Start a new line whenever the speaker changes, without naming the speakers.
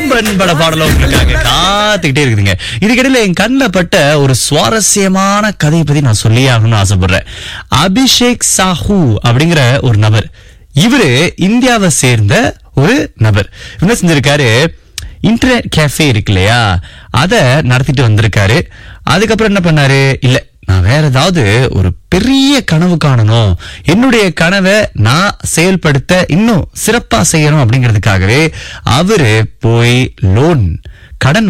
பாம்பன் பட பாடல உங்களுக்காக காத்துக்கிட்டே இருக்குதுங்க இதுக்கிடையில என் கண்ணில் பட்ட ஒரு சுவாரஸ்யமான கதையை பத்தி நான் சொல்லியே ஆகணும்னு ஆசைப்படுறேன் அபிஷேக் சாஹூ அப்படிங்கிற ஒரு நபர் இவரு இந்தியாவை சேர்ந்த ஒரு நபர் என்ன செஞ்சிருக்காரு இன்டர்நெட் கேஃபே இருக்கு இல்லையா அத நடத்திட்டு வந்திருக்காரு அதுக்கப்புறம் என்ன பண்ணாரு இல்ல நான் வேற ஏதாவது ஒரு பெரிய கனவு காணணும் என்னுடைய கனவை நான் செயல்படுத்த இன்னும் சிறப்பா செய்யணும் அப்படிங்கிறதுக்காகவே அவரு போய் லோன் கடன்